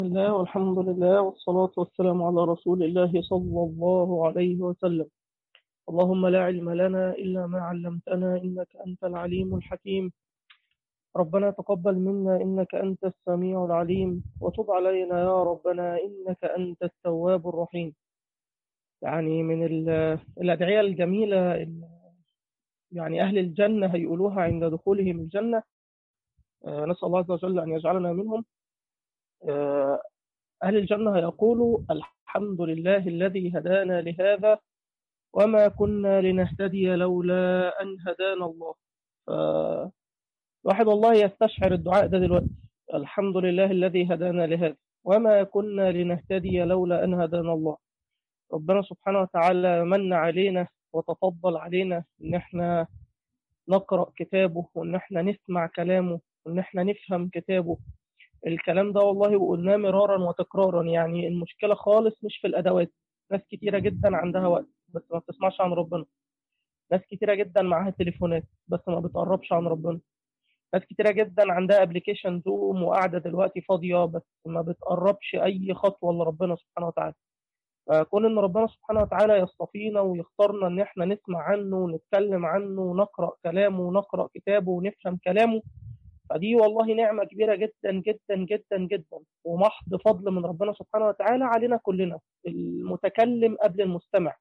الله والحمد لله والصلاة والسلام على رسول الله صلى الله عليه وسلم اللهم لا علم لنا إلا ما علمتنا إنك أنت العليم الحكيم ربنا تقبل منا إنك أنت السميع العليم وتب علينا يا ربنا إنك أنت التواب الرحيم يعني من ال- الأدعية الجميلة ال- يعني أهل الجنة هيقولوها عند دخولهم الجنة آه، نسأل الله عز وجل أن يجعلنا منهم آه، أهل الجنة هيقولوا الحمد لله الذي هدانا لهذا وما كنا لنهتدي لولا أن هدانا الله ف- الواحد والله يستشعر الدعاء ده دلوقتي الحمد لله الذي هدانا لهذا وما كنا لنهتدي لولا أن هدانا الله ربنا سبحانه وتعالى من علينا وتفضل علينا إن احنا نقرأ كتابه وإن احنا نسمع كلامه وإن احنا نفهم كتابه الكلام ده والله وقلناه مرارا وتكرارا يعني المشكلة خالص مش في الأدوات ناس كتيرة جدا عندها وقت بس ما بتسمعش عن ربنا ناس كتيرة جدا معاها تليفونات بس ما بتقربش عن ربنا ناس كتيرة جدا عندها ابلكيشن زوم وقاعدة دلوقتي فاضية بس ما بتقربش أي خطوة لربنا سبحانه وتعالى فكون إن ربنا سبحانه وتعالى يصطفينا ويختارنا إن إحنا نسمع عنه ونتكلم عنه ونقرأ كلامه ونقرأ كتابه ونفهم كلامه فدي والله نعمة كبيرة جدا جدا جدا جدا ومحض فضل من ربنا سبحانه وتعالى علينا كلنا المتكلم قبل المستمع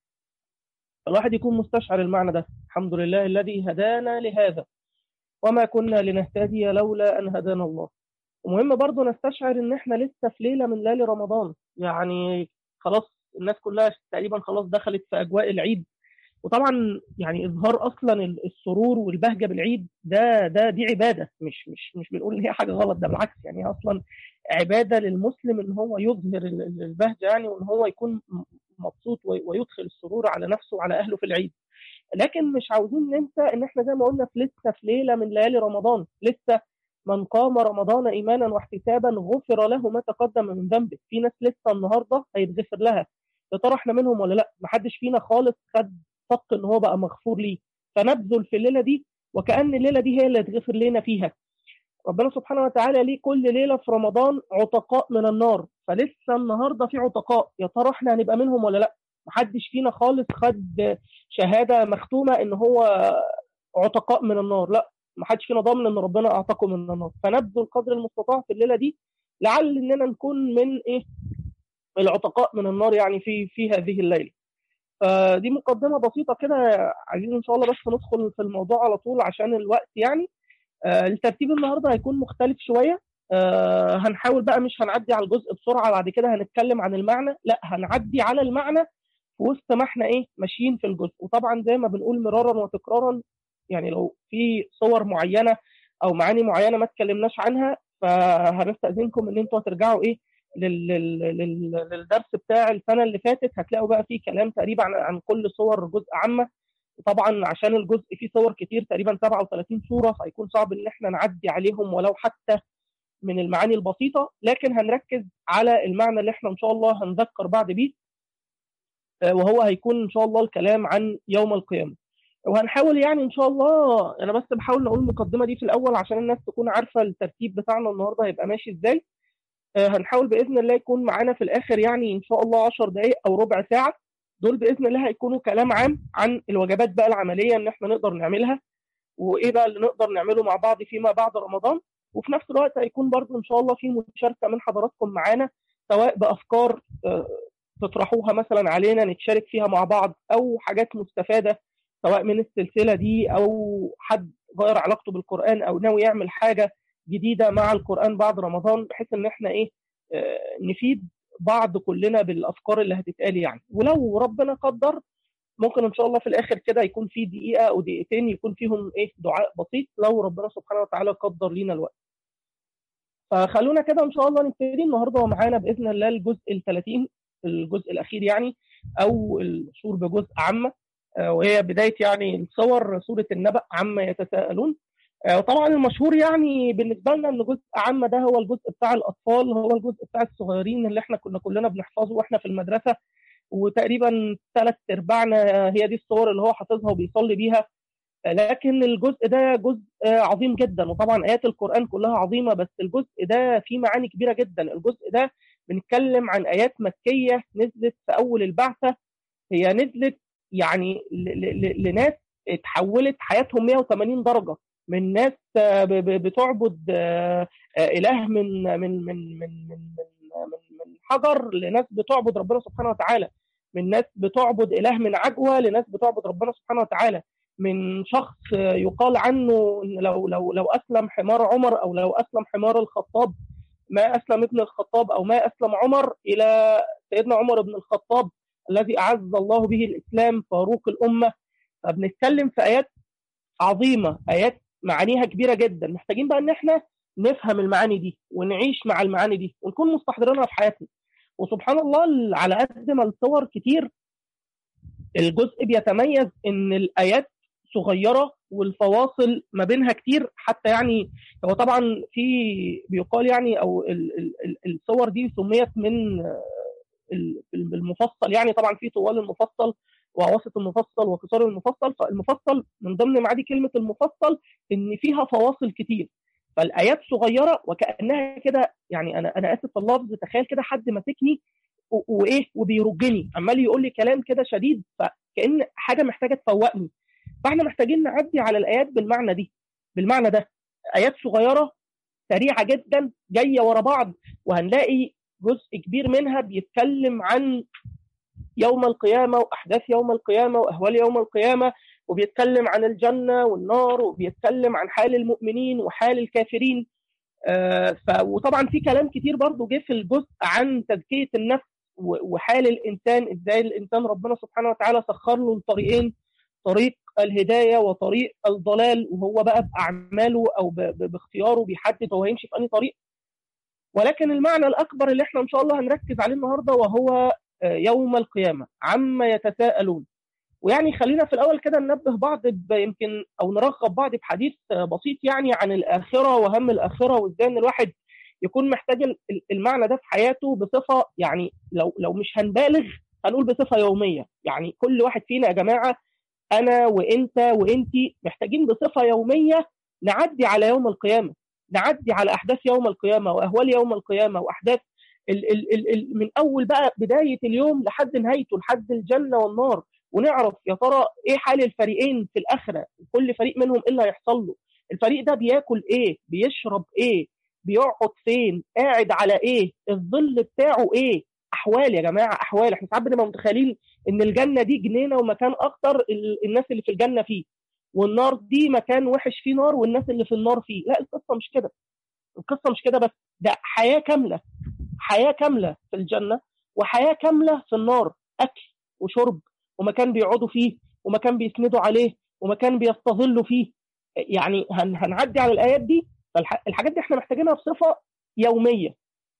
الواحد يكون مستشعر المعنى ده الحمد لله الذي هدانا لهذا وما كنا لنهتدي لولا أن هدانا الله ومهم برضو نستشعر ان احنا لسه في ليلة من ليالي رمضان يعني خلاص الناس كلها تقريبا خلاص دخلت في أجواء العيد وطبعا يعني اظهار اصلا السرور والبهجه بالعيد ده ده دي عباده مش مش مش بنقول ان هي حاجه غلط ده بالعكس يعني هي اصلا عباده للمسلم ان هو يظهر ال- ال- البهجه يعني وان هو يكون م- مبسوط وي- ويدخل السرور على نفسه وعلى اهله في العيد لكن مش عاوزين ننسى ان احنا زي ما قلنا في لسه في ليله من ليالي رمضان لسه من قام رمضان ايمانا واحتسابا غفر له ما تقدم من ذنبه في ناس لسه النهارده هيتغفر لها يا ترى احنا منهم ولا لا محدش فينا خالص خد صك ان هو بقى مغفور ليه فنبذل في الليله دي وكأن الليله دي هي اللي هتغفر لنا فيها ربنا سبحانه وتعالى ليه كل ليله في رمضان عتقاء من النار فلسه النهارده في عتقاء يا ترى احنا هنبقى منهم ولا لا محدش فينا خالص خد شهاده مختومه ان هو عتقاء من النار لا محدش فينا ضامن ان ربنا اعتقه من النار فنبذل قدر المستطاع في الليله دي لعل اننا نكون من ايه العتقاء من النار يعني في في هذه الليله فدي مقدمه بسيطه كده عايزين ان شاء الله بس ندخل في الموضوع على طول عشان الوقت يعني آه، الترتيب النهارده هيكون مختلف شويه آه، هنحاول بقى مش هنعدي على الجزء بسرعه بعد كده هنتكلم عن المعنى لا هنعدي على المعنى في وسط ما احنا ايه ماشيين في الجزء وطبعا زي ما بنقول مرارا وتكرارا يعني لو في صور معينه او معاني معينه ما اتكلمناش عنها فهنستاذنكم ان انتوا هترجعوا ايه لل- لل- لل- للدرس بتاع السنه اللي فاتت هتلاقوا بقى فيه كلام تقريبا عن عن كل صور جزء عامه وطبعا عشان الجزء فيه صور كتير تقريبا 37 صوره فهيكون صعب ان احنا نعدي عليهم ولو حتى من المعاني البسيطه لكن هنركز على المعنى اللي احنا ان شاء الله هنذكر بعد بيه آه، وهو هيكون ان شاء الله الكلام عن يوم القيامه وهنحاول يعني ان شاء الله انا بس بحاول نقول المقدمه دي في الاول عشان الناس تكون عارفه الترتيب بتاعنا النهارده هيبقى ماشي ازاي آه، هنحاول باذن الله يكون معانا في الاخر يعني ان شاء الله 10 دقائق او ربع ساعه دول باذن الله هيكونوا كلام عام عن الوجبات بقى العمليه ان احنا نقدر نعملها وايه بقى اللي نقدر نعمله مع بعض فيما بعد رمضان وفي نفس الوقت هيكون برضو ان شاء الله في مشاركه من حضراتكم معانا سواء بافكار آه، تطرحوها مثلا علينا نتشارك فيها مع بعض او حاجات مستفاده سواء من السلسله دي او حد غير علاقته بالقران او ناوي يعمل حاجه جديده مع القران بعد رمضان بحيث ان احنا ايه آه، نفيد بعض كلنا بالافكار اللي هتتقال يعني ولو ربنا قدر ممكن ان شاء الله في الاخر كده يكون في دقيقه او دقيقتين يكون فيهم ايه دعاء بسيط لو ربنا سبحانه وتعالى قدر لينا الوقت فخلونا كده ان شاء الله نبتدي النهارده ومعانا باذن الله الجزء ال 30 الجزء الاخير يعني او المشهور بجزء عامه آه، وهي بدايه يعني الصور سوره النبأ عما يتساءلون آه، وطبعا المشهور يعني بالنسبه لنا ان جزء عامه ده هو الجزء بتاع الاطفال هو الجزء بتاع الصغيرين اللي احنا كنا كلنا بنحفظه واحنا في المدرسه وتقريبا ثلاث ارباعنا هي دي الصور اللي هو حافظها وبيصلي بيها لكن الجزء ده جزء عظيم جدا وطبعا ايات القران كلها عظيمه بس الجزء ده فيه معاني كبيره جدا الجزء ده بنتكلم عن ايات مكيه نزلت في اول البعثه هي نزلت يعني لناس اتحولت حياتهم 180 درجه من ناس بتعبد اله من من من من من من, من حجر لناس بتعبد ربنا سبحانه وتعالى من ناس بتعبد اله من عجوه لناس بتعبد ربنا سبحانه وتعالى من شخص يقال عنه لو لو لو اسلم حمار عمر او لو اسلم حمار الخطاب ما اسلم ابن الخطاب او ما اسلم عمر الى سيدنا عمر بن الخطاب الذي اعز الله به الاسلام فاروق الامه فبنتكلم في ايات عظيمه ايات معانيها كبيره جدا محتاجين بقى ان احنا نفهم المعاني دي ونعيش مع المعاني دي ونكون مستحضرينها في حياتنا وسبحان الله على قد ما الصور كتير الجزء بيتميز ان الايات صغيره والفواصل ما بينها كتير حتى يعني هو طبعا في بيقال يعني او الصور دي سميت من المفصل يعني طبعا في طوال المفصل وأواسط المفصل وقصار المفصل فالمفصل من ضمن معادي كلمة المفصل إن فيها فواصل كتير فالآيات صغيرة وكأنها كده يعني أنا أنا آسف في اللفظ تخيل كده حد ماسكني وإيه وبيرجني عمال يقول لي كلام كده شديد فكأن حاجة محتاجة تفوقني فاحنا محتاجين نعدي على الآيات بالمعنى دي بالمعنى ده آيات صغيرة سريعة جدا جاية ورا بعض وهنلاقي جزء كبير منها بيتكلم عن يوم القيامة وأحداث يوم القيامة وأهوال يوم القيامة وبيتكلم عن الجنة والنار وبيتكلم عن حال المؤمنين وحال الكافرين آه ف وطبعا في كلام كتير برضو جه في الجزء عن تزكية النفس وحال الإنسان إزاي الإنسان ربنا سبحانه وتعالى سخر له الطريقين طريق الهداية وطريق الضلال وهو بقى بأعماله أو باختياره بيحدد هو هيمشي في أي طريق ولكن المعنى الأكبر اللي احنا إن شاء الله هنركز عليه النهاردة وهو يوم القيامة عما يتساءلون ويعني خلينا في الأول كده ننبه بعض يمكن أو نرغب بعض بحديث بسيط يعني عن الآخرة وهم الآخرة وإزاي إن الواحد يكون محتاج المعنى ده في حياته بصفة يعني لو لو مش هنبالغ هنقول بصفة يومية يعني كل واحد فينا يا جماعة أنا وإنت وإنتي محتاجين بصفة يومية نعدي على يوم القيامة نعدي على أحداث يوم القيامة وأهوال يوم القيامة وأحداث ال ال ال ال من اول بقى بدايه اليوم لحد نهايته لحد الجنه والنار ونعرف يا ترى ايه حال الفريقين في الاخره كل فريق منهم ايه اللي هيحصل له الفريق ده بياكل ايه بيشرب ايه بيقعد فين قاعد على ايه الظل بتاعه ايه احوال يا جماعه احوال احنا ساعات بنبقى متخيلين ان الجنه دي جنينه ومكان اكتر الناس اللي في الجنه فيه والنار دي مكان وحش فيه نار والناس اللي في النار فيه لا القصه مش كده القصه مش كده بس ده حياه كامله حياه كامله في الجنه وحياه كامله في النار اكل وشرب ومكان بيقعدوا فيه ومكان بيسندوا عليه ومكان بيستظلوا فيه يعني هن هنعدي على الايات دي فالحاجات دي احنا محتاجينها بصفه يوميه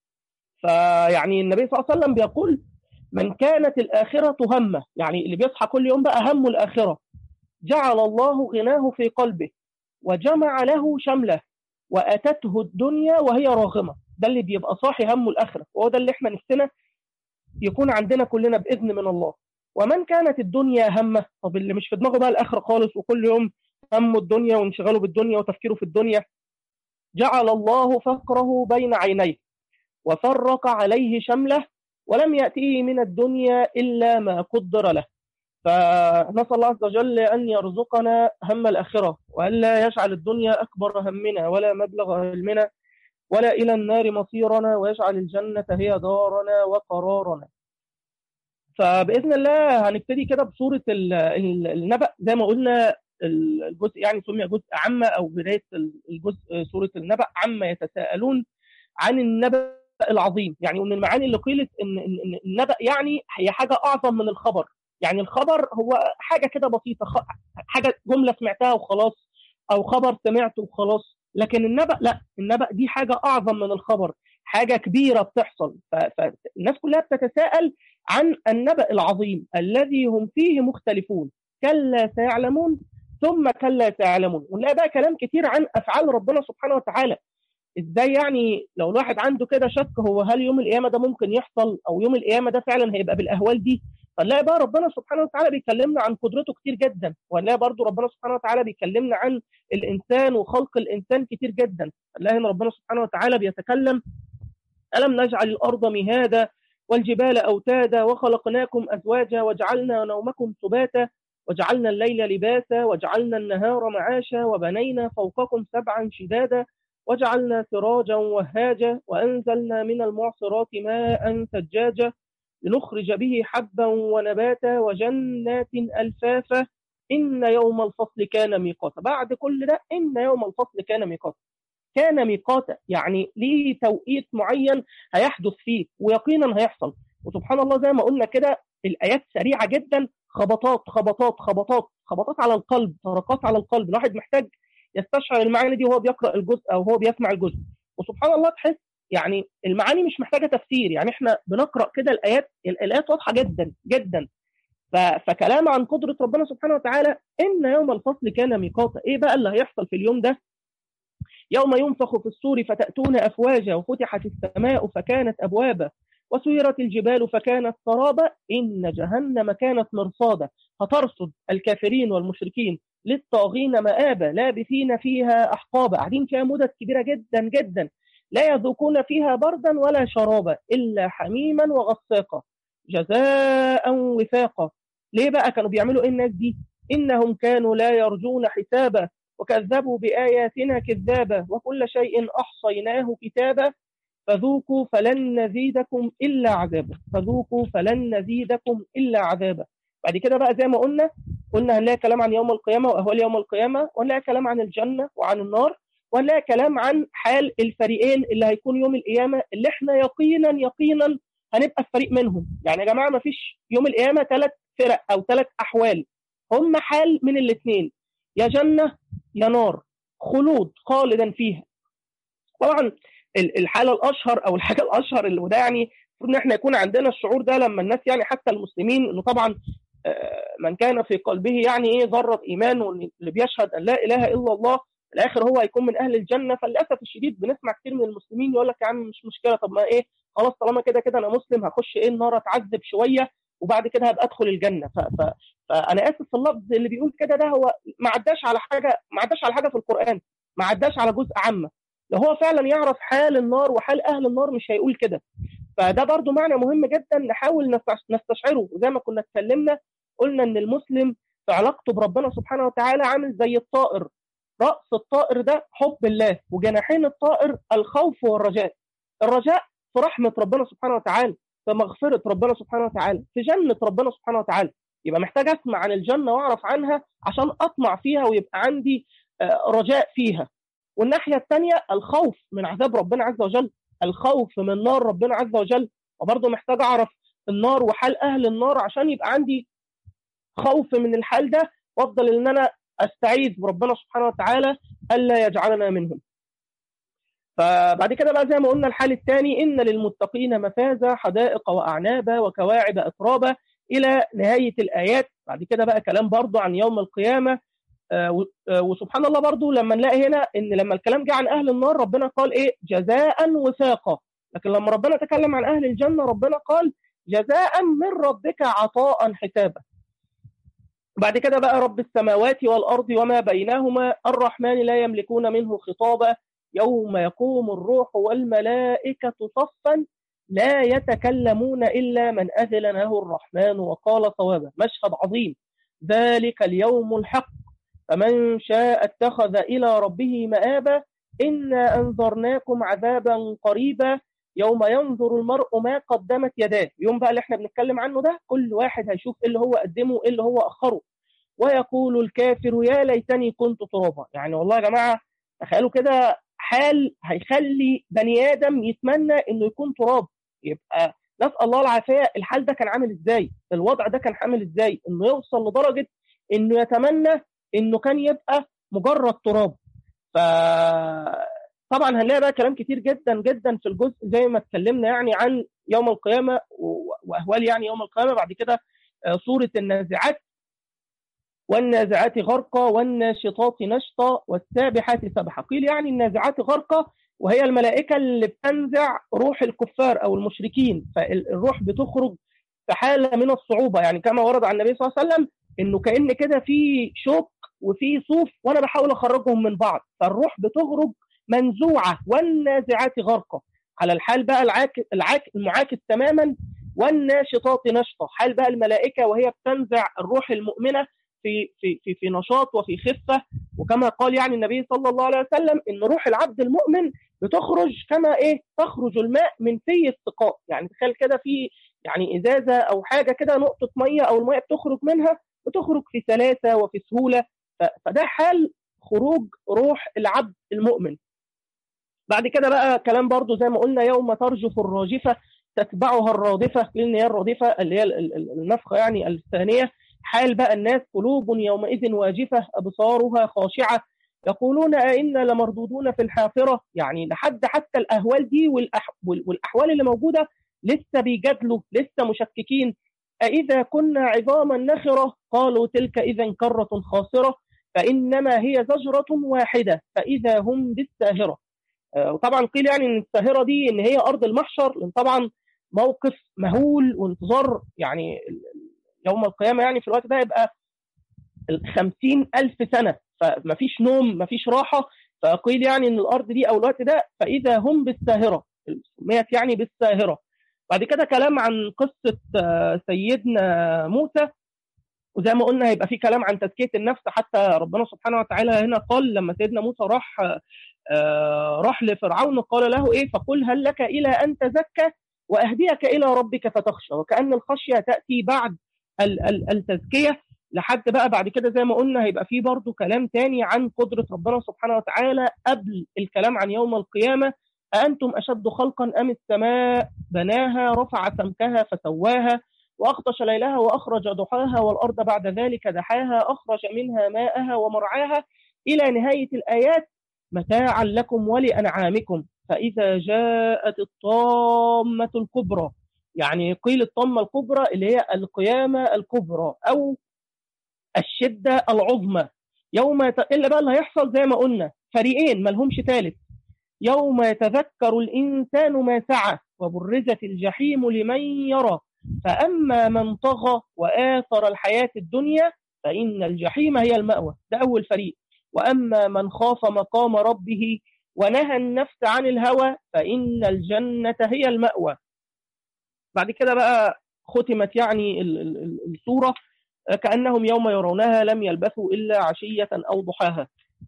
فيعني النبي صلى الله عليه وسلم بيقول من كانت الآخرة همه يعني اللي بيصحى كل يوم بقى همه الآخرة جعل الله غناه في قلبه وجمع له شمله وأتته الدنيا وهي راغمة ده اللي بيبقى صاحي همه الآخرة وهو ده اللي احنا نفسنا يكون عندنا كلنا بإذن من الله ومن كانت الدنيا همه طب اللي مش في دماغه بقى الآخرة خالص وكل يوم همه الدنيا وانشغاله بالدنيا وتفكيره في الدنيا جعل الله فقره بين عينيه وفرق عليه شمله ولم يأتيه من الدنيا إلا ما قدر له فنسأل الله عز وجل أن يرزقنا هم الآخرة وألا يجعل الدنيا أكبر همنا ولا مبلغ علمنا ولا إلى النار مصيرنا ويجعل الجنة هي دارنا وقرارنا فبإذن الله هنبتدي كده بصورة النبأ زي ما قلنا الجزء يعني سمي جزء عامة أو بداية الجزء سورة النبأ عما يتساءلون عن النبأ العظيم يعني ومن المعاني اللي قيلت ان ان النبأ يعني هي حاجه اعظم من الخبر يعني الخبر هو حاجه كده بسيطه حاجه جمله سمعتها وخلاص او خبر سمعته وخلاص لكن النبأ لا النبأ دي حاجه اعظم من الخبر حاجه كبيره بتحصل فالناس كلها بتتساءل عن النبأ العظيم الذي هم فيه مختلفون كلا سيعلمون ثم كلا سيعلمون ونلاقي بقى كلام كتير عن افعال ربنا سبحانه وتعالى ازاي يعني لو الواحد عنده كده شك هو هل يوم القيامه ده ممكن يحصل او يوم القيامه ده فعلا هيبقى بالاهوال دي فنلاقي بقى ربنا سبحانه وتعالى بيكلمنا عن قدرته كتير جدا ونلاقي برضو ربنا سبحانه وتعالى بيكلمنا عن الانسان وخلق الانسان كتير جدا نلاقي ان ربنا سبحانه وتعالى بيتكلم ألم نجعل الأرض مهادا والجبال أوتادا وخلقناكم أزواجا وجعلنا نومكم سباتا وجعلنا الليل لباسا وجعلنا النهار معاشا وبنينا فوقكم سبعا شدادا وجعلنا سراجا وهاجا وأنزلنا من المعصرات ماء ثجاجا لنخرج به حبا ونباتا وجنات ألفافا إن يوم الفصل كان ميقاتا بعد كل ده إن يوم الفصل كان ميقاتا كان ميقاتا يعني ليه توقيت معين هيحدث فيه ويقينا هيحصل وسبحان الله زي ما قلنا كده الآيات سريعة جدا خبطات خبطات خبطات خبطات على القلب طرقات على القلب الواحد محتاج يستشعر المعاني دي وهو بيقرأ الجزء أو هو بيسمع الجزء وسبحان الله تحس يعني المعاني مش محتاجة تفسير يعني احنا بنقرأ كده الآيات الآيات واضحة جدا جدا فكلام عن قدرة ربنا سبحانه وتعالى إن يوم الفصل كان ميقاتا إيه بقى اللي هيحصل في اليوم ده يوم ينفخ في الصور فتأتون أفواجا وفتحت السماء فكانت أبوابا وسيرت الجبال فكانت سرابا إن جهنم كانت مرصادا فترصد الكافرين والمشركين للطاغين مآبا لابثين فيها أحقابا قاعدين فيها مدد كبيرة جدا جدا لا يذوقون فيها بردا ولا شرابا إلا حميما وغساقا جزاء وفاقا ليه بقى كانوا بيعملوا ايه الناس دي انهم كانوا لا يرجون حسابا وكذبوا باياتنا كذابا وكل شيء احصيناه كتابا فذوقوا فلن نزيدكم الا عذابا فذوقوا فلن نزيدكم الا عذابا بعد كده بقى زي ما قلنا قلنا هنلاقي كلام عن يوم القيامه واهوال يوم القيامه وهنلاقي كلام عن الجنه وعن النار وهنلاقي كلام عن حال الفريقين اللي هيكون يوم القيامه اللي احنا يقينا يقينا هنبقى في فريق منهم يعني يا جماعه ما فيش يوم القيامه ثلاث فرق او ثلاث احوال هم حال من الاثنين يا جنه يا نار خلود خالدا فيها طبعا الحاله الاشهر او الحاجه الاشهر اللي وده يعني المفروض ان احنا يكون عندنا الشعور ده لما الناس يعني حتى المسلمين انه طبعا من كان في قلبه يعني ايه ذره ايمان واللي بيشهد ان لا اله الا الله في الاخر هو هيكون من اهل الجنه فللاسف الشديد بنسمع كتير من المسلمين يقول لك يا عم مش مشكله طب ما ايه خلاص طالما كده كده انا مسلم هخش ايه النار اتعذب شويه وبعد كده هبقى ادخل الجنه ف... ف... فانا اسف في اللفظ اللي بيقول كده ده هو ما عداش على حاجه ما عداش على حاجه في القران ما عداش على جزء عامه لو هو فعلا يعرف حال النار وحال اهل النار مش هيقول كده فده برضو معنى مهم جدا نحاول نستشعره وزي ما كنا اتكلمنا قلنا ان المسلم في علاقته بربنا سبحانه وتعالى عامل زي الطائر راس الطائر ده حب الله وجناحين الطائر الخوف والرجاء الرجاء في رحمه ربنا سبحانه وتعالى في مغفره ربنا سبحانه وتعالى في جنه ربنا سبحانه وتعالى يبقى محتاج اسمع عن الجنه واعرف عنها عشان اطمع فيها ويبقى عندي رجاء فيها والناحيه الثانيه الخوف من عذاب ربنا عز وجل الخوف من نار ربنا عز وجل وبرضه محتاج اعرف النار وحال اهل النار عشان يبقى عندي خوف من الحال ده وافضل ان انا استعيذ بربنا سبحانه وتعالى الا يجعلنا منهم فبعد كده بقى زي ما قلنا الحال الثاني ان للمتقين مفازا حدائق واعنابا وكواعب اترابا الى نهايه الايات بعد كده بقى كلام برضه عن يوم القيامه وسبحان الله برضو لما نلاقي هنا ان لما الكلام جه عن اهل النار ربنا قال ايه جزاء وفاقا لكن لما ربنا تكلم عن اهل الجنه ربنا قال جزاء من ربك عطاء حسابا بعد كده بقى رب السماوات والارض وما بينهما الرحمن لا يملكون منه خطابا يوم يقوم الروح والملائكه صفا لا يتكلمون الا من اذن له الرحمن وقال صوابا مشهد عظيم ذلك اليوم الحق فمن شاء اتخذ إلى ربه مآبا إنا أنذرناكم عذابا قريبا يوم ينظر المرء ما قدمت يداه يوم بقى اللي احنا بنتكلم عنه ده كل واحد هيشوف ايه اللي هو قدمه ايه اللي هو أخره ويقول الكافر يا ليتني كنت ترابا يعني والله يا جماعة تخيلوا كده حال هيخلي بني آدم يتمنى إنه يكون تراب يبقى نسأل الله العافية الحال ده كان عامل ازاي الوضع ده كان عامل ازاي انه يوصل لدرجة انه يتمنى انه كان يبقى مجرد تراب ف طبعا هنلاقي بقى كلام كتير جدا جدا في الجزء زي ما اتكلمنا يعني عن يوم القيامه واهوال يعني يوم القيامه بعد كده سوره النازعات والنازعات غرقا والناشطات نشطا والسابحات سبحا قيل يعني النازعات غرقا وهي الملائكه اللي بتنزع روح الكفار او المشركين فالروح بتخرج في حاله من الصعوبه يعني كما ورد عن النبي صلى الله عليه وسلم انه كان كده في شوك وفي صوف وانا بحاول اخرجهم من بعض فالروح بتخرج منزوعه والنازعات غرقا على الحال بقى العاك العاك المعاكس تماما والناشطات نشطه حال بقى الملائكه وهي بتنزع الروح المؤمنه في في في في نشاط وفي خفه وكما قال يعني النبي صلى الله عليه وسلم ان روح العبد المؤمن بتخرج كما ايه تخرج الماء من في السقاء يعني تخيل كده في يعني ازازه او حاجه كده نقطه ميه او الميه بتخرج منها بتخرج في سلاسه وفي سهوله فده حال خروج روح العبد المؤمن بعد كده بقى كلام برضو زي ما قلنا يوم ترجف الراجفه تتبعها الرادفه لان هي الرادفه اللي هي النفخه يعني الثانيه حال بقى الناس قلوب يومئذ واجفه ابصارها خاشعه يقولون أئنا لمردودون في الحافرة يعني لحد حتى الأهوال دي والأح... والأحوال اللي موجودة لسه بيجادلوا لسه مشككين أإذا كنا عظاما نخرة قالوا تلك إذا كرة خاسرة فإنما هي زجرة واحدة فإذا هم بالساهرة وطبعا قيل يعني ان الساهره دي ان هي ارض المحشر لان طبعا موقف مهول وانتظار يعني يوم القيامه يعني في الوقت ده يبقى خمسين ألف سنة فمفيش نوم مفيش راحة فقيل يعني ان الارض دي او الوقت ده فاذا هم بالساهرة سميت يعني بالساهرة بعد كده كلام عن قصة سيدنا موسى وزي ما قلنا هيبقى في كلام عن تزكية النفس حتى ربنا سبحانه وتعالى هنا قال لما سيدنا موسى راح راح لفرعون قال له ايه فقل هل لك الى ان تزكى واهديك الى ربك فتخشى وكان الخشيه تاتي بعد التزكيه لحد بقى بعد كده زي ما قلنا هيبقى في برضه كلام تاني عن قدره ربنا سبحانه وتعالى قبل الكلام عن يوم القيامه أأنتم أشد خلقا أم السماء بناها رفع سمكها فسواها وأغطش ليلها وأخرج ضحاها والأرض بعد ذلك دحاها أخرج منها ماءها ومرعاها إلى نهاية الآيات متاعا لكم ولأنعامكم فإذا جاءت الطامة الكبرى يعني قيل الطامة الكبرى اللي هي القيامة الكبرى أو الشدة العظمى يوم يت... إلا بقى اللي هيحصل زي ما قلنا فريقين ملهمش ثالث يوم يتذكر الإنسان ما سعى وبرزت الجحيم لمن يرى فأما من طغى وآثر الحياة الدنيا فإن الجحيم هي المأوى ده أول فريق وأما من خاف مقام ربه ونهى النفس عن الهوى فإن الجنة هي المأوى بعد كده بقى ختمت يعني الصورة كأنهم يوم يرونها لم يلبثوا إلا عشية أو ضحاها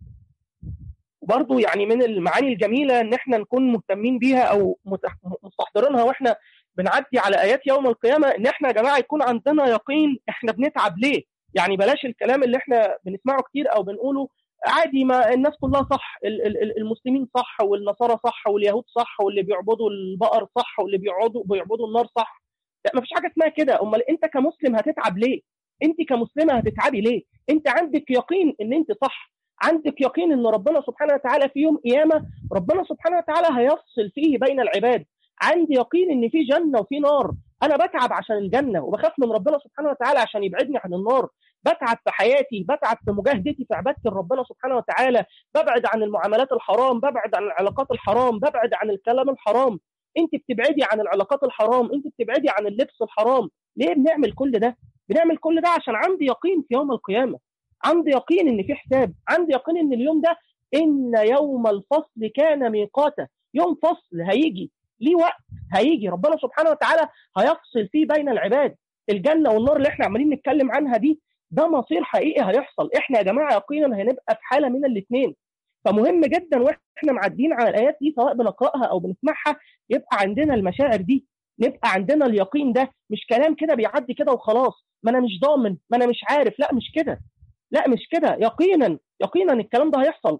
وبرضه يعني من المعاني الجميلة إن إحنا نكون مهتمين بيها أو مستحضرينها وإحنا بنعدي على آيات يوم القيامة إن إحنا يا جماعة يكون عندنا يقين إحنا بنتعب ليه يعني بلاش الكلام اللي إحنا بنسمعه كتير أو بنقوله عادي ما الناس كلها صح المسلمين صح والنصارى صح واليهود صح واللي بيعبدوا البقر صح واللي بيعبدوا بيعبدوا النار صح لا ما فيش حاجه اسمها كده امال انت كمسلم هتتعب ليه انت كمسلمه هتتعبي ليه انت عندك يقين ان انت صح عندك يقين ان ربنا سبحانه وتعالى في يوم قيامه ربنا سبحانه وتعالى هيفصل فيه بين العباد عندي يقين ان في جنه وفي نار انا بتعب عشان الجنه وبخاف من ربنا سبحانه وتعالى عشان يبعدني عن النار بتعب في حياتي بتعب في مجاهدتي في عباده ربنا سبحانه وتعالى ببعد عن المعاملات الحرام ببعد عن العلاقات الحرام ببعد عن الكلام الحرام انت بتبعدي عن العلاقات الحرام انت بتبعدي عن اللبس الحرام ليه بنعمل كل ده بنعمل كل ده عشان عندي يقين في يوم القيامه عندي يقين ان في حساب عندي يقين ان اليوم ده ان يوم الفصل كان ميقاتا يوم فصل هيجي ليه وقت هيجي ربنا سبحانه وتعالى هيفصل فيه بين العباد الجنه والنار اللي احنا عمالين نتكلم عنها دي ده مصير حقيقي هيحصل احنا يا جماعه يقينا هنبقى في حاله من الاثنين فمهم جدا واحنا معديين على الايات دي سواء بنقراها او بنسمعها يبقى عندنا المشاعر دي نبقى عندنا اليقين ده مش كلام كده بيعدي كده وخلاص ما انا مش ضامن ما انا مش عارف لا مش كده لا مش كده يقينا يقينا الكلام ده هيحصل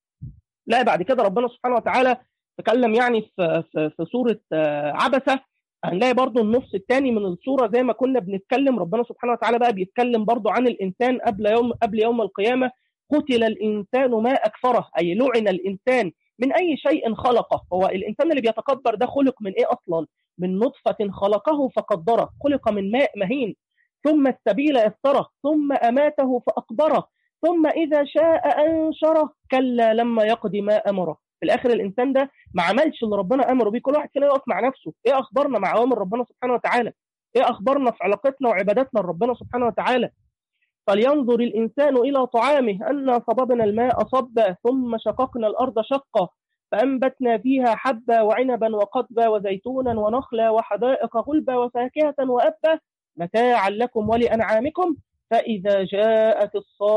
لا بعد كده ربنا سبحانه وتعالى تكلم يعني في في, في سوره عبسه هنلاقي برضو النص الثاني من الصوره زي ما كنا بنتكلم ربنا سبحانه وتعالى بقى بيتكلم برضو عن الانسان قبل يوم قبل يوم القيامه قتل الانسان ما اكفره اي لعن الانسان من اي شيء خلقه هو الانسان اللي بيتكبر ده خلق من ايه اصلا من نطفه خلقه فقدره خلق من ماء مهين ثم السبيل يسره ثم اماته فاقبره ثم اذا شاء انشره كلا لما يقضي ما امره في الاخر الانسان ده ما عملش اللي ربنا امره بيه كل واحد فينا يقف مع نفسه ايه اخبارنا مع اوامر ربنا سبحانه وتعالى ايه اخبارنا في علاقتنا وعباداتنا لربنا سبحانه وتعالى فلينظر الانسان الى طعامه انا صببنا الماء صبا ثم شققنا الارض شقا فأنبتنا فيها حبا وعنبا وقضبا وزيتونا ونخلا وحدائق غلبا وفاكهة وأبا متاعا لكم ولأنعامكم فإذا جاءت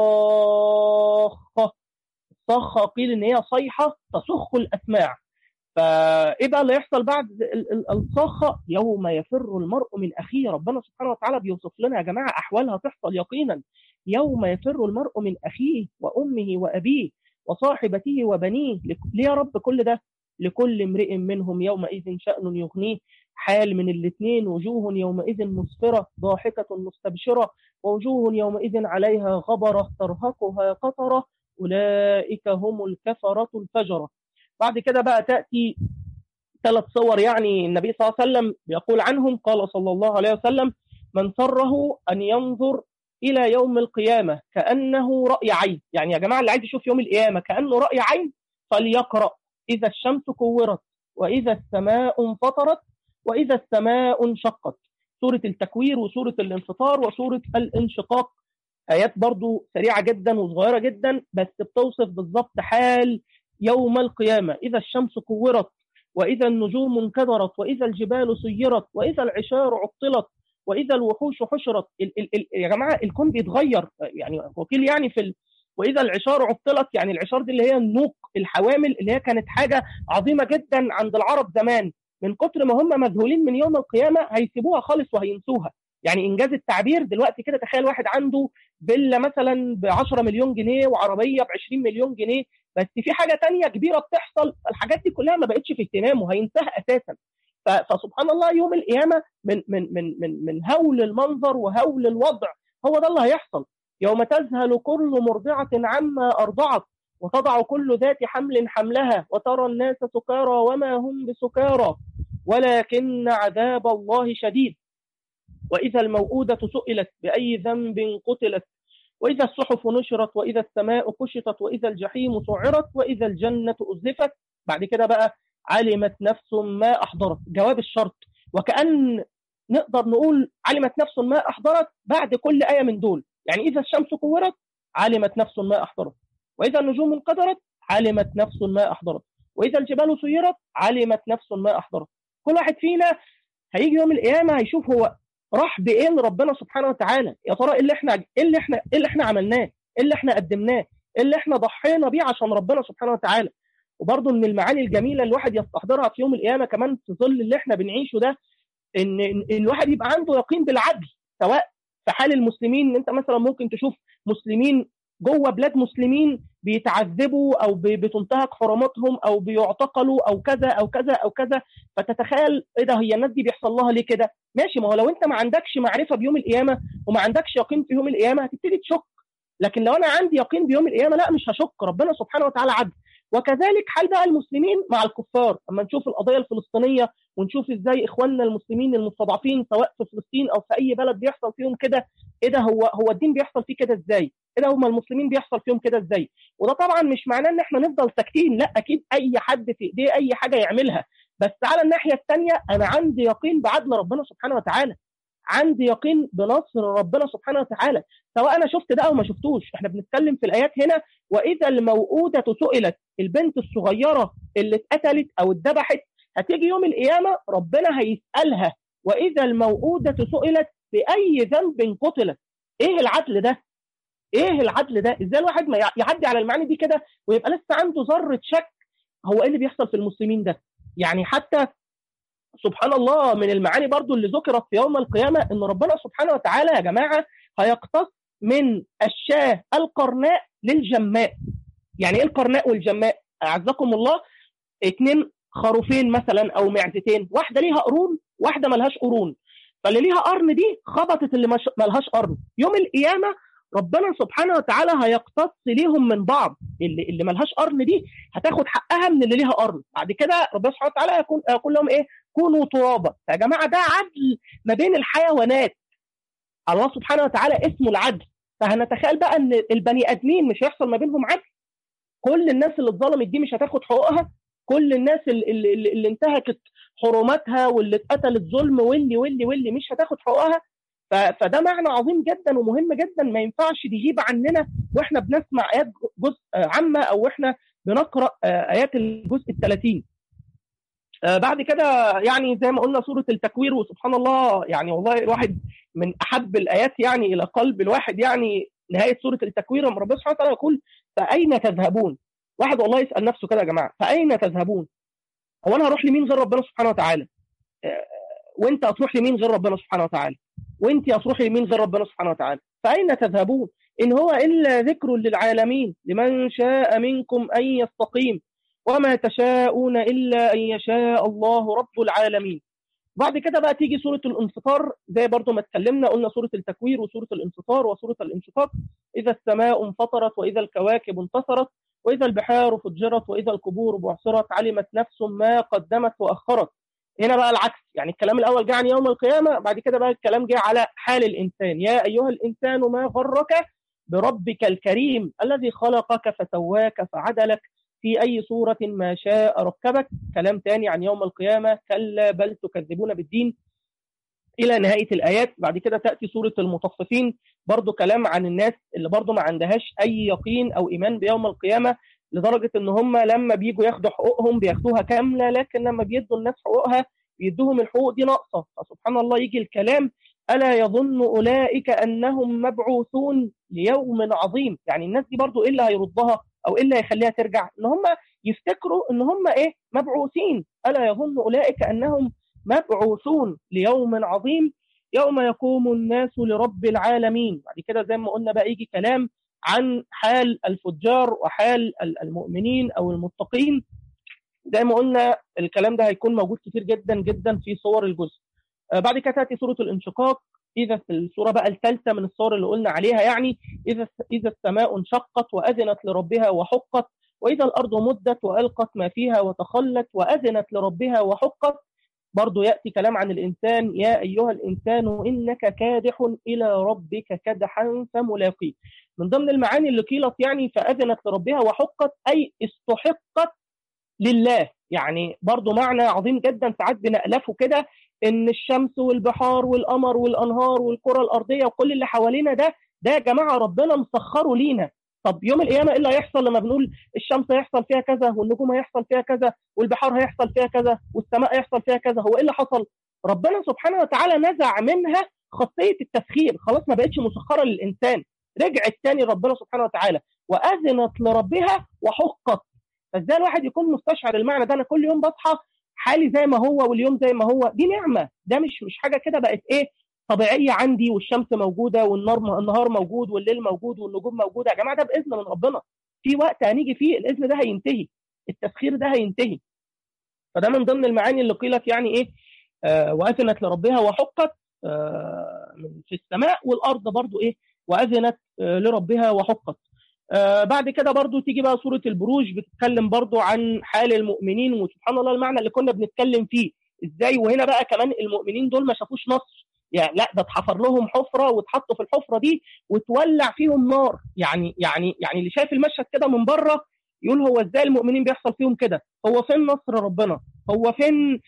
الصاخة الصاخة قيل إن هي صيحة تصخ الأسماع فإيه بقى اللي يحصل بعد الصاخة يوم يفر المرء من أخيه ربنا سبحانه وتعالى بيوصف لنا يا جماعة أحوالها تحصل يقينا يوم يفر المرء من أخيه وأمه وأبيه وصاحبته وبنيه ليه يا رب كل ده لكل امرئ منهم يومئذ شأن يغنيه حال من الاثنين وجوه يومئذ مسفرة ضاحكة مستبشرة ووجوه يومئذ عليها غبرة ترهقها قطرة أولئك هم الكفرة الفجرة بعد كده بقى تأتي ثلاث صور يعني النبي صلى الله عليه وسلم يقول عنهم قال صلى الله عليه وسلم من سره أن ينظر إلى يوم القيامة كأنه رأي عين يعني يا جماعة اللي عايز يشوف يوم القيامة كأنه رأي عين فليقرأ إذا الشمس كورت وإذا السماء انفطرت وإذا السماء انشقت سورة التكوير وسورة الانفطار وسورة الانشقاق آيات برضو سريعة جدا وصغيرة جدا بس بتوصف بالضبط حال يوم القيامة إذا الشمس كورت وإذا النجوم انكدرت وإذا الجبال سيرت وإذا العشار عطلت وإذا الوحوش حشرت ال ال ال يا جماعة الكون بيتغير يعني وكيل يعني في ال وإذا العشار عطلت يعني العشار دي اللي هي النوق الحوامل اللي هي كانت حاجة عظيمة جدا عند العرب زمان من كتر ما هم مذهولين من يوم القيامة هيسيبوها خالص وهينسوها يعني انجاز التعبير دلوقتي كده تخيل واحد عنده فيلا مثلا ب 10 مليون جنيه وعربيه ب 20 مليون جنيه بس في حاجه تانية كبيره بتحصل الحاجات دي كلها ما بقتش في اهتمامه هينساها اساسا فسبحان الله يوم القيامه من من من من من هول المنظر وهول الوضع هو ده اللي هيحصل يوم تذهل كل مرضعه عما ارضعت وتضع كل ذات حمل حملها وترى الناس سكارى وما هم بسكارى ولكن عذاب الله شديد وإذا الموءودة سئلت بأي ذنب قتلت وإذا الصحف نشرت وإذا السماء كشطت وإذا الجحيم سعرت وإذا الجنة أزلفت بعد كده بقى علمت نفس ما أحضرت جواب الشرط وكأن نقدر نقول علمت نفس ما أحضرت بعد كل آية من دول يعني إذا الشمس كورت علمت نفس ما أحضرت وإذا النجوم انقدرت علمت نفس ما أحضرت وإذا الجبال سيرت علمت نفس ما أحضرت كل واحد فينا هيجي يوم القيامة هيشوف هو راح بايه لربنا سبحانه وتعالى يا ترى ايه اللي احنا ايه اللي احنا ايه اللي احنا عملناه ايه اللي احنا قدمناه ايه اللي احنا ضحينا بيه عشان ربنا سبحانه وتعالى وبرضه من المعاني الجميله اللي الواحد يستحضرها في يوم القيامه كمان في ظل اللي احنا بنعيشه ده ان ان الواحد يبقى عنده يقين بالعدل سواء في حال المسلمين ان انت مثلا ممكن تشوف مسلمين جوه بلاد مسلمين بيتعذبوا او بتنتهك حرماتهم او بيعتقلوا او كذا او كذا او كذا فتتخيل ايه ده هي الناس دي بيحصل لها ليه كده؟ ماشي ما هو لو انت ما عندكش معرفه بيوم القيامه وما عندكش يقين في يوم القيامه هتبتدي تشك لكن لو انا عندي يقين بيوم القيامه لا مش هشك ربنا سبحانه وتعالى عدل وكذلك حال بقى المسلمين مع الكفار اما نشوف القضيه الفلسطينيه ونشوف ازاي اخواننا المسلمين المستضعفين سواء في فلسطين او في اي بلد بيحصل فيهم كده ايه ده هو هو الدين بيحصل فيه كده ازاي؟ ايه ده هم المسلمين بيحصل فيهم كده ازاي؟ وده طبعا مش معناه ان احنا نفضل ساكتين لا اكيد اي حد في ايديه اي حاجه يعملها بس على الناحيه الثانيه انا عندي يقين بعدل ربنا سبحانه وتعالى عندي يقين بنصر ربنا سبحانه وتعالى سواء انا شفت ده او ما شفتوش احنا بنتكلم في الايات هنا واذا الموءوده سئلت البنت الصغيره اللي اتقتلت او اتذبحت هتيجي يوم القيامه ربنا هيسالها واذا الموءوده سئلت باي ذنب قتلت ايه العدل ده ايه العدل ده ازاي الواحد ما يعدي على المعاني دي كده ويبقى لسه عنده ذره شك هو ايه اللي بيحصل في المسلمين ده يعني حتى سبحان الله من المعاني برضو اللي ذكرت في يوم القيامة ان ربنا سبحانه وتعالى يا جماعة هيقتص من الشاه القرناء للجماء يعني ايه القرناء والجماء اعزكم الله اتنين خروفين مثلا او معزتين واحدة ليها قرون واحدة ملهاش قرون فاللي ليها قرن دي خبطت اللي ملهاش قرن يوم القيامة ربنا سبحانه وتعالى هيقتص ليهم من بعض اللي اللي ملهاش قرن دي هتاخد حقها من اللي ليها قرن بعد كده ربنا سبحانه وتعالى يكون يقول لهم ايه كونوا ترابا يا جماعه ده عدل ما بين الحيوانات الله سبحانه وتعالى اسمه العدل فهنتخيل بقى ان البني ادمين مش هيحصل ما بينهم عدل كل الناس اللي اتظلمت دي مش هتاخد حقوقها كل الناس اللي, اللي, اللي انتهكت حرماتها واللي اتقتلت ظلم واللي واللي واللي مش هتاخد حقوقها فده معنى عظيم جدا ومهم جدا ما ينفعش يجيب عننا واحنا بنسمع ايات جزء عامه او احنا بنقرا ايات الجزء ال 30 بعد كده يعني زي ما قلنا سوره التكوير وسبحان الله يعني والله الواحد من احب الايات يعني الى قلب الواحد يعني نهايه سوره التكوير لما ربنا سبحانه وتعالى يقول فاين تذهبون؟ واحد والله يسال نفسه كده يا جماعه فاين تذهبون؟ هو انا هروح لمين غير ربنا سبحانه وتعالى؟ وانت هتروح لمين غير ربنا سبحانه وتعالى؟ وانت هتروحي لمين غير ربنا سبحانه وتعالى؟ فاين تذهبون؟ ان هو الا ذكر للعالمين لمن شاء منكم ان يستقيم وما تشاءون الا ان يشاء الله رب العالمين. بعد كده بقى تيجي سوره الانفطار زي برضو ما اتكلمنا قلنا سوره التكوير وسوره الانفطار وسوره الانشقاق اذا السماء انفطرت واذا الكواكب انتصرت واذا البحار فجرت واذا القبور بعثرت علمت نفس ما قدمت واخرت. هنا بقى العكس يعني الكلام الاول جه عن يوم القيامه بعد كده بقى الكلام جه على حال الانسان يا ايها الانسان ما غرك بربك الكريم الذي خلقك فسواك فعدلك في أي صورة ما شاء ركبك كلام تاني عن يوم القيامة كلا بل تكذبون بالدين إلى نهاية الآيات بعد كده تأتي سورة المطففين برضو كلام عن الناس اللي برضو ما عندهاش أي يقين أو إيمان بيوم القيامة لدرجة إن هم لما بيجوا ياخدوا حقوقهم بياخدوها كاملة لكن لما بيدوا الناس حقوقها بيدوهم الحقوق دي ناقصة فسبحان الله يجي الكلام ألا يظن أولئك أنهم مبعوثون ليوم عظيم يعني الناس دي برضو إيه اللي هيردها أو إيه اللي هيخليها ترجع إن هم يفتكروا إن هم إيه مبعوثين ألا يظن أولئك أنهم مبعوثون ليوم عظيم يوم يقوم الناس لرب العالمين بعد كده زي ما قلنا بقى يجي كلام عن حال الفجار وحال المؤمنين أو المتقين زي ما قلنا الكلام ده هيكون موجود كتير جدا جدا في صور الجزء بعد كده تاتي سوره الانشقاق اذا في السوره بقى الثالثه من الصور اللي قلنا عليها يعني اذا اذا السماء انشقت واذنت لربها وحقت واذا الارض مدت والقت ما فيها وتخلت واذنت لربها وحقت برضه ياتي كلام عن الانسان يا ايها الانسان انك كادح الى ربك كدحا فملاقيه من ضمن المعاني اللي قيلت يعني فاذنت لربها وحقت اي استحقت لله يعني برضه معنى عظيم جدا ساعات بنألفه كده ان الشمس والبحار والقمر والانهار والكره الارضيه وكل اللي حوالينا ده ده يا جماعه ربنا مسخره لينا طب يوم القيامه ايه اللي هيحصل لما بنقول الشمس هيحصل فيها كذا والنجوم هيحصل فيها كذا والبحار هيحصل فيها كذا والسماء هيحصل فيها كذا هو ايه اللي حصل ربنا سبحانه وتعالى نزع منها خاصيه التسخير خلاص ما بقتش مسخره للانسان رجعت تاني ربنا سبحانه وتعالى واذنت لربها وحقت فازاي الواحد يكون مستشعر المعنى ده انا كل يوم بصحى حالي زي ما هو واليوم زي ما هو دي نعمه ده مش مش حاجه كده بقت ايه طبيعيه عندي والشمس موجوده والنهار النهار موجود والليل موجود والنجوم موجوده يا جماعه ده باذن من ربنا في وقت هنيجي فيه الاذن ده هينتهي التسخير ده هينتهي فده من ضمن المعاني اللي قيلت يعني ايه آه واذنت لربها وحقت آه في السماء والارض برضو ايه واذنت آه لربها وحقت آه بعد كده برضو تيجي بقى سورة البروج بتتكلم برضو عن حال المؤمنين وسبحان الله المعنى اللي كنا بنتكلم فيه ازاي وهنا بقى كمان المؤمنين دول ما شافوش نصر يعني لا ده اتحفر لهم حفره واتحطوا في الحفره دي وتولع فيهم نار يعني يعني يعني اللي شايف المشهد كده من بره يقول هو ازاي المؤمنين بيحصل فيهم كده هو فين نصر ربنا هو فين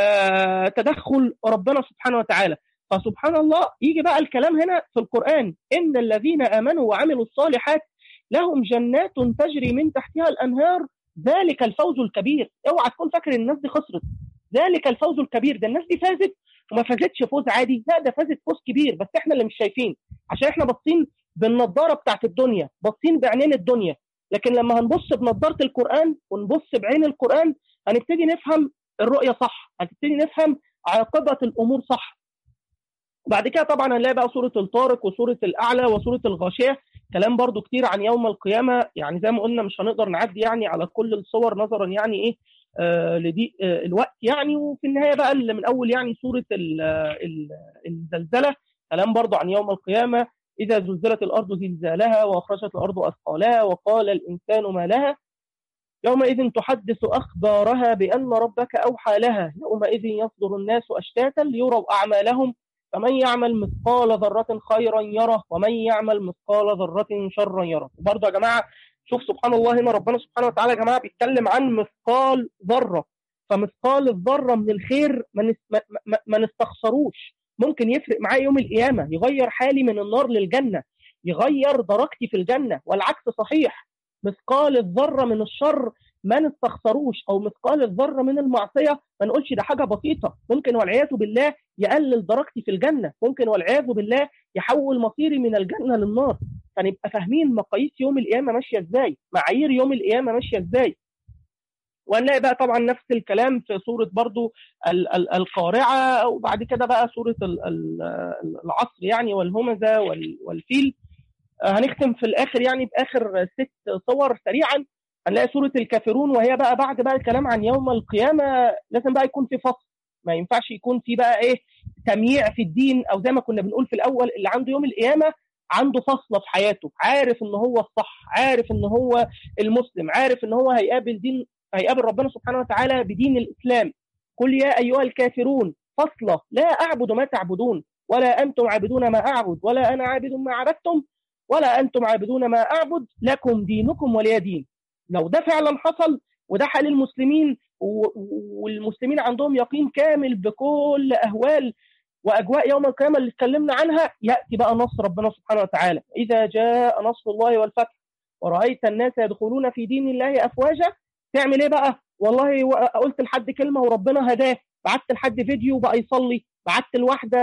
آه تدخل ربنا سبحانه وتعالى فسبحان الله يجي بقى الكلام هنا في القرآن إن الذين آمنوا وعملوا الصالحات لهم جنات تجري من تحتها الانهار ذلك الفوز الكبير اوعى تكون فاكر الناس دي خسرت ذلك الفوز الكبير ده الناس دي فازت وما فازتش فوز عادي لا ده فازت فوز كبير بس احنا اللي مش شايفين عشان احنا باصين بالنضاره بتاعت الدنيا باصين بعينين الدنيا لكن لما هنبص بنضاره القران ونبص بعين القران هنبتدي نفهم الرؤيه صح هنبتدي نفهم عاقبه الامور صح وبعد كده طبعا هنلاقي بقى سوره الطارق وسوره الاعلى وسوره الغاشيه كلام برضو كتير عن يوم القيامه يعني زي ما قلنا مش هنقدر نعدي يعني على كل الصور نظرا يعني ايه آه لدي آه الوقت يعني وفي النهايه بقى اللي من اول يعني سوره ال ال الزلزله كلام برضو عن يوم القيامه اذا زلزلت الارض زلزالها واخرجت الارض اثقالها وقال الانسان ما لها يومئذ تحدث اخبارها بان ربك اوحى لها يومئذ يصدر الناس اشتاتا ليروا اعمالهم فمن يعمل مثقال ذرة خيرا يره ومن يعمل مثقال ذرة شرا يره برضه يا جماعة شوف سبحان الله هنا ربنا سبحانه وتعالى يا جماعة بيتكلم عن مثقال ذرة فمثقال الذرة من الخير ما, ما, ما نستخسروش ممكن يفرق معايا يوم القيامة يغير حالي من النار للجنة يغير درجتي في الجنة والعكس صحيح مثقال الذره من الشر ما نستخسروش او مثقال الذره من المعصيه ما نقولش ده حاجه بسيطه ممكن والعياذ بالله يقلل درجتي في الجنه ممكن والعياذ بالله يحول مصيري من الجنه للنار فنبقى فاهمين مقاييس يوم القيامه ماشيه ازاي معايير يوم القيامه ماشيه ازاي وهنلاقي بقى طبعا نفس الكلام في سوره برضو ال- ال- القارعه وبعد كده بقى سوره ال- ال- العصر يعني والهمزه وال- والفيل هنختم في الاخر يعني باخر ست صور سريعا هنلاقي سوره الكافرون وهي بقى بعد بقى الكلام عن يوم القيامه لازم بقى يكون في فصل ما ينفعش يكون في بقى ايه تمييع في الدين او زي ما كنا بنقول في الاول اللي عنده يوم القيامه عنده فصله في حياته عارف ان هو الصح عارف ان هو المسلم عارف ان هو هيقابل دين هيقابل ربنا سبحانه وتعالى بدين الاسلام قل يا ايها الكافرون فصله لا اعبد ما تعبدون ولا انتم عابدون ما اعبد ولا انا عابد ما عبدتم ولا انتم عابدون ما اعبد لكم دينكم ولي دين لو ده فعلا حصل وده حال المسلمين والمسلمين عندهم يقين كامل بكل اهوال واجواء يوم القيامه اللي اتكلمنا عنها ياتي بقى نصر ربنا سبحانه وتعالى اذا جاء نصر الله والفتح ورايت الناس يدخلون في دين الله افواجا تعمل ايه بقى والله قلت لحد كلمه وربنا هداه بعت لحد فيديو وبقى يصلي بعت لواحده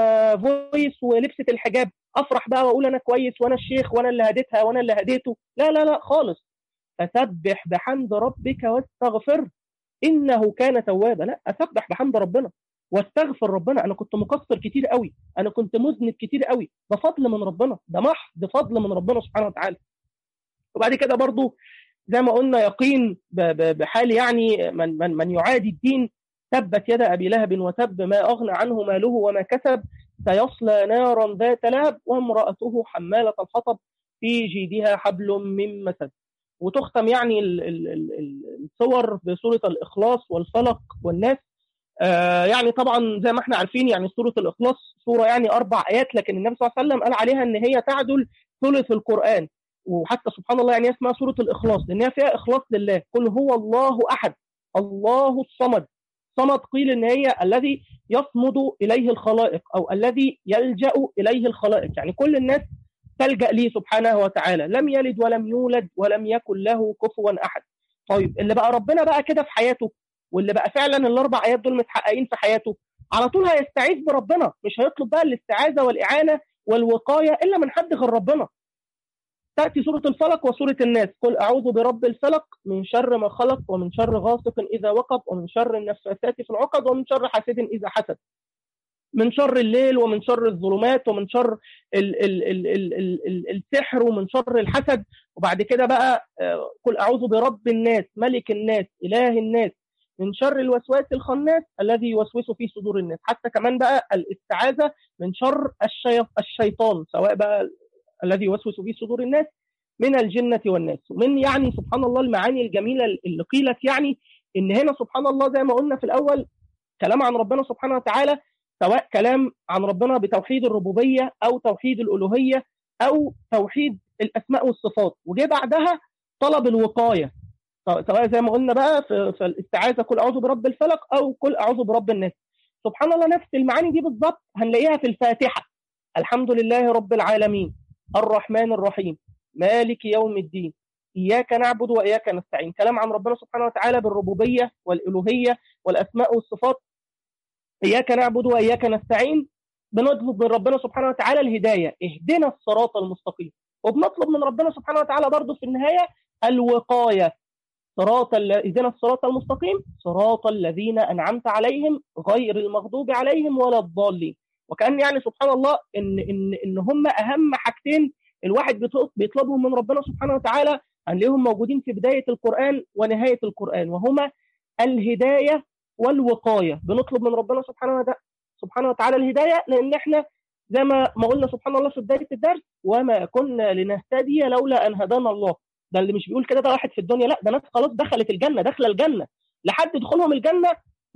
فويس ولبست الحجاب افرح بقى واقول انا كويس وانا الشيخ وانا اللي هديتها وانا اللي هديته لا لا لا خالص فسبح بحمد ربك واستغفر انه كان توابا لا اسبح بحمد ربنا واستغفر ربنا انا كنت مقصر كتير قوي انا كنت مذنب كتير قوي ده فضل من ربنا ده محض فضل من ربنا سبحانه وتعالى وبعد كده برضو زي ما قلنا يقين بحال يعني من من من يعادي الدين تبت يد ابي لهب وتب ما اغنى عنه ماله وما كسب سيصلى نارا ذات لهب وامراته حماله الحطب في جيدها حبل من مسد وتختم يعني الصور بسوره الاخلاص والفلق والناس آه يعني طبعا زي ما احنا عارفين يعني سوره الاخلاص سوره يعني اربع ايات لكن النبي صلى الله عليه وسلم قال عليها ان هي تعدل ثلث القران وحتى سبحان الله يعني اسمها سوره الاخلاص لان هي فيها اخلاص لله قل هو الله احد الله الصمد صمد قيل ان هي الذي يصمد اليه الخلائق او الذي يلجا اليه الخلائق يعني كل الناس تلجا ليه سبحانه وتعالى لم يلد ولم يولد ولم يكن له كفوا احد طيب اللي بقى ربنا بقى كده في حياته واللي بقى فعلا الاربع ايات دول متحققين في حياته على طول هيستعيذ بربنا مش هيطلب بقى الاستعاذه والاعانه والوقايه الا من حد غير ربنا تاتي سوره الفلق وسوره الناس قل اعوذ برب الفلق من شر ما خلق ومن شر غاسق اذا وقب ومن شر النفاثات في العقد ومن شر حاسد اذا حسد من شر الليل ومن شر الظلمات ومن شر ال ال ال ال ال ال السحر ومن شر الحسد وبعد كده بقى قل اعوذ برب الناس ملك الناس اله الناس من شر الوسواس الخناس الذي يوسوس في صدور الناس حتى كمان بقى الاستعاذه من شر الشي... الشيطان سواء بقى الذي يوسوس في صدور الناس من الجنة والناس ومن يعني سبحان الله المعاني الجميلة اللي قيلت يعني إن هنا سبحان الله زي ما قلنا في الأول كلام عن ربنا سبحانه وتعالى سواء كلام عن ربنا بتوحيد الربوبية أو توحيد الألوهية أو توحيد الأسماء والصفات وجه بعدها طلب الوقاية سواء زي ما قلنا بقى في الاستعاذة قل أعوذ برب الفلق أو قل أعوذ برب الناس سبحان الله نفس المعاني دي بالظبط هنلاقيها في الفاتحة الحمد لله رب العالمين الرحمن الرحيم مالك يوم الدين إياك نعبد وإياك نستعين كلام عن ربنا سبحانه وتعالى بالربوبية والإلوهية والأسماء والصفات إياك نعبد وإياك نستعين بنطلب من ربنا سبحانه وتعالى الهداية اهدنا الصراط المستقيم وبنطلب من ربنا سبحانه وتعالى برضه في النهاية الوقاية صراط اهدنا الصراط المستقيم صراط الذين أنعمت عليهم غير المغضوب عليهم ولا الضالين وكان يعني سبحان الله ان ان ان هم اهم حاجتين الواحد بيطلبهم من ربنا سبحانه وتعالى هنلاقيهم موجودين في بدايه القران ونهايه القران وهما الهدايه والوقايه بنطلب من ربنا سبحانه وتعالى سبحانه وتعالى الهدايه لان احنا زي ما ما قلنا سبحان الله في بدايه الدرس وما كنا لنهتدي لولا ان هدانا الله ده اللي مش بيقول كده ده واحد في الدنيا لا ده ناس خلاص دخلت الجنه داخله الجنه لحد دخولهم الجنه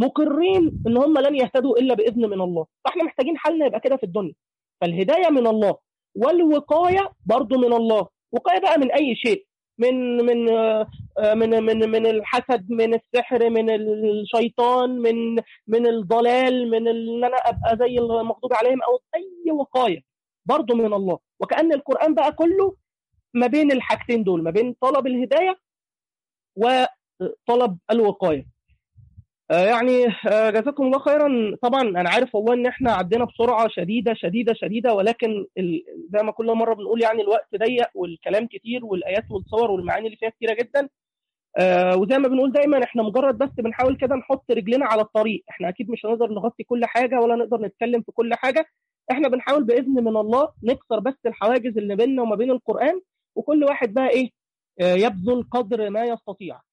مقرين ان هم لن يهتدوا الا باذن من الله فاحنا محتاجين حالنا يبقى كده في الدنيا فالهدايه من الله والوقايه برضو من الله وقايه بقى من اي شيء من من من من من الحسد من السحر من الشيطان من من الضلال من ان انا ابقى زي المغضوب عليهم او اي وقايه برضو من الله وكان القران بقى كله ما بين الحاجتين دول ما بين طلب الهدايه وطلب الوقايه يعني جزاكم الله خيرا طبعا انا عارف والله ان احنا عدينا بسرعه شديده شديده شديده ولكن زي ما كل مره بنقول يعني الوقت ضيق والكلام كتير والايات والصور والمعاني اللي فيها كتيره جدا وزي ما بنقول دايما احنا مجرد بس بنحاول كده نحط رجلنا على الطريق احنا اكيد مش هنقدر نغطي كل حاجه ولا نقدر نتكلم في كل حاجه احنا بنحاول باذن من الله نكسر بس الحواجز اللي بيننا وما بين القران وكل واحد بقى ايه يبذل قدر ما يستطيع